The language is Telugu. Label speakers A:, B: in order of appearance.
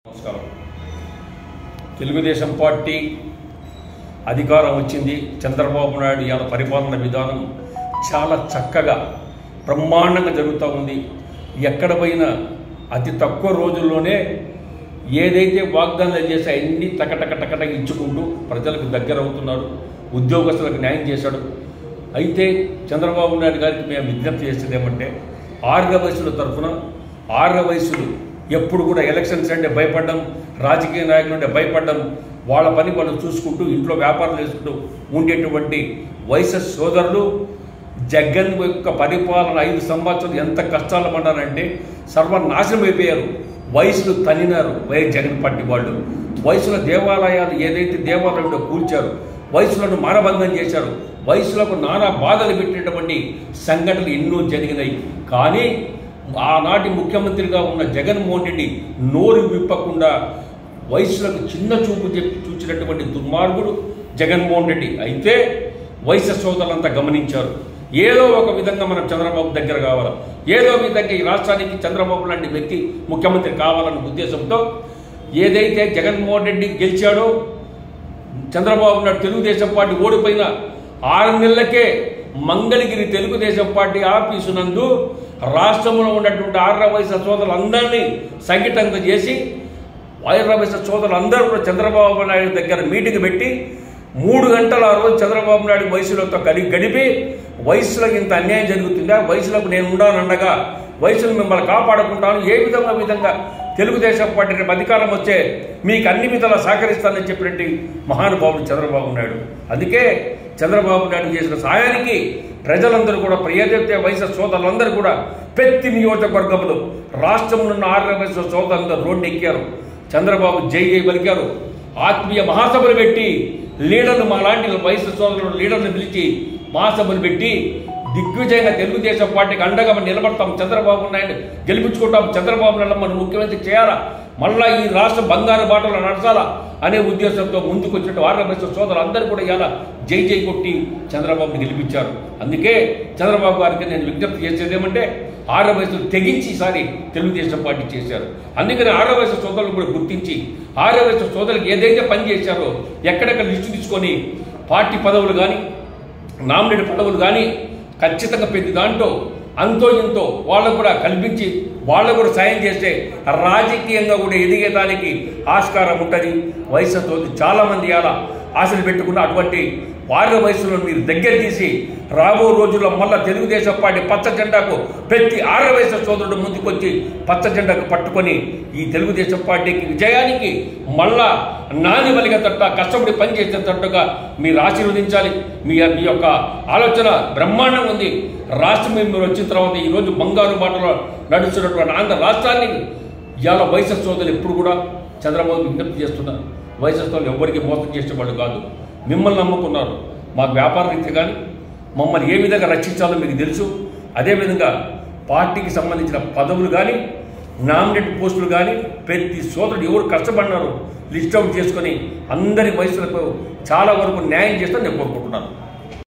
A: నమస్కారం తెలుగుదేశం పార్టీ అధికారం వచ్చింది చంద్రబాబు నాయుడు ఇవాళ పరిపాలన విధానం చాలా చక్కగా బ్రహ్మాండంగా జరుగుతూ ఉంది ఎక్కడ పోయినా అతి తక్కువ రోజుల్లోనే ఏదైతే వాగ్దానాలు చేసి అన్ని టకటక టకటక ఇచ్చుకుంటూ ప్రజలకు దగ్గర అవుతున్నారు ఉద్యోగస్తులకు న్యాయం చేశాడు అయితే చంద్రబాబు నాయుడు గారికి మేము విజ్ఞప్తి చేసేది ఏమంటే ఆర్గ వయసుల తరఫున ఆర్గ వయసులు ఎప్పుడు కూడా ఎలక్షన్స్ అంటే భయపడడం రాజకీయ నాయకులు అంటే భయపడడం వాళ్ళ పని వాళ్ళు చూసుకుంటూ ఇంట్లో వ్యాపారం చేసుకుంటూ ఉండేటువంటి వయసు సోదరులు జగన్ యొక్క పరిపాలన ఐదు సంవత్సరాలు ఎంత కష్టాలు పడ్డారంటే సర్వనాశనం అయిపోయారు వయసులు తనినారు వైఎస్ జగన్ పార్టీ వాళ్ళు వయసుల దేవాలయాలు ఏదైతే దేవాలయంలో కూల్చారు వయసులను మానభంగం చేశారు వయసులకు నానా బాధలు పెట్టినటువంటి సంఘటనలు ఎన్నో జరిగినాయి కానీ ఆనాటి ముఖ్యమంత్రిగా ఉన్న జగన్మోహన్ రెడ్డి నోరు విప్పకుండా వయసులకు చిన్న చూపు చెప్పి చూచినటువంటి దుర్మార్గుడు జగన్మోహన్ రెడ్డి అయితే వయసు సోదరులంతా గమనించారు ఏదో ఒక విధంగా మనం చంద్రబాబు దగ్గర కావాలి ఏదో విధంగా ఈ రాష్ట్రానికి చంద్రబాబు లాంటి వ్యక్తి ముఖ్యమంత్రి కావాలన్న ఉద్దేశంతో ఏదైతే జగన్మోహన్ రెడ్డి గెలిచాడో చంద్రబాబు నాయుడు తెలుగుదేశం పార్టీ ఓడిపోయిన ఆరు నెలలకే మంగళగిరి తెలుగుదేశం పార్టీ ఆఫీసు నందు రాష్ట్రంలో ఉన్నటువంటి ఆర్ర వయసు సోదరులందరినీ సంఘటన చేసి ఆర్ర వయసు సోదరులందరూ కూడా చంద్రబాబు నాయుడు దగ్గర మీటింగ్ పెట్టి మూడు గంటల ఆ రోజు చంద్రబాబు నాయుడు వయసులతో కలి గడిపి వయసులో ఇంత అన్యాయం జరుగుతుందా వయసులకు నేను ఉండాలండగా వయసును మిమ్మల్ని కాపాడుకుంటాను ఏ విధంగా విధంగా తెలుగుదేశం పార్టీ రేపు అధికారం వచ్చే మీకు అన్ని విధాలా సహకరిస్తానని చెప్పినట్టు మహానుభావుడు చంద్రబాబు నాయుడు అందుకే చంద్రబాబు నాయుడు చేసిన సాయానికి ప్రజలందరూ కూడా ప్రియదేవత వయసు సోదరులందరూ కూడా ప్రతి నియోజకవర్గంలో రాష్ట్రంలో ఉన్న ఆర్య వయసు సోదరులందరూ రోడ్డు ఎక్కారు చంద్రబాబు జై జై పలికారు ఆత్మీయ మహాసభలు పెట్టి లీడర్లు మా లాంటి వయసు సోదరులు లీడర్లు పిలిచి మహాసభలు పెట్టి దిగ్విజయంగా తెలుగుదేశం పార్టీకి అండగా మనం నిలబడతాం చంద్రబాబు నాయుడు గెలిపించుకుంటాం చంద్రబాబు నాయుడు మనం ముఖ్యమంత్రి చేయాలా మళ్ళా ఈ రాష్ట్రం బంగారు బాటలో నడచాలా అనే ఉద్దేశంతో ముందుకు వచ్చినట్టు ఆర్యవైశ్య సోదరులు అందరూ కూడా ఇలా జై జై కొట్టి చంద్రబాబుని గెలిపించారు అందుకే చంద్రబాబు గారికి నేను విజ్ఞప్తి చేసేది ఏమంటే ఆర్యవైశ్యులు తెగించి ఈసారి తెలుగుదేశం పార్టీ చేశారు అందుకని ఆర్యవైశ్య సోదరులు కూడా గుర్తించి ఆర్యవైశ్య సోదరులకు ఏదైతే పని చేశారో ఎక్కడెక్కడ లిస్టు తీసుకొని పార్టీ పదవులు కానీ నామినేట్ పదవులు కానీ ఖచ్చితంగా ప్రతి దాంట్లో అంతో ఇంతో వాళ్ళకు కూడా కల్పించి వాళ్ళకు కూడా సాయం చేస్తే రాజకీయంగా కూడా ఎదిగేదానికి ఆస్కారం ఉంటుంది వయసుతో చాలామంది అలా ఆశలు పెట్టుకున్న అటువంటి వారి వయసులో మీరు దగ్గర తీసి రాబో రోజుల్లో మళ్ళా తెలుగుదేశం పార్టీ పచ్చ జెండాకు ప్రతి ఆరు వయసు సోదరుడు ముందుకొచ్చి పచ్చ జెండాకు పట్టుకొని ఈ తెలుగుదేశం పార్టీకి విజయానికి మళ్ళా నాని వలిగేటట్ట కష్టపడి పనిచేసేటట్టుగా మీరు ఆశీర్వదించాలి మీ మీ యొక్క ఆలోచన బ్రహ్మాండం ఉంది రాష్ట్రం మీరు వచ్చిన తర్వాత ఈరోజు బంగారు బాటలో నడుస్తున్నటువంటి ఆంధ్ర రాష్ట్రాన్ని ఇవాళ వయసు సోదరులు ఎప్పుడు కూడా చంద్రబాబు విజ్ఞప్తి చేస్తున్నారు వయసు సోదరులు ఎవరికి మోసం చేసేవాళ్ళు కాదు మిమ్మల్ని నమ్ముకున్నారు మాకు వ్యాపార రీతి కానీ మమ్మల్ని ఏ విధంగా రక్షించాలో మీకు తెలుసు అదేవిధంగా పార్టీకి సంబంధించిన పదవులు కానీ నామినేట్ పోస్టులు కానీ ప్రతి సోదరుడు ఎవరు కష్టపడినారో లిస్ట్ అవుట్ చేసుకొని అందరి వయసులకు చాలా వరకు న్యాయం చేస్తాను నేను కోరుకుంటున్నాను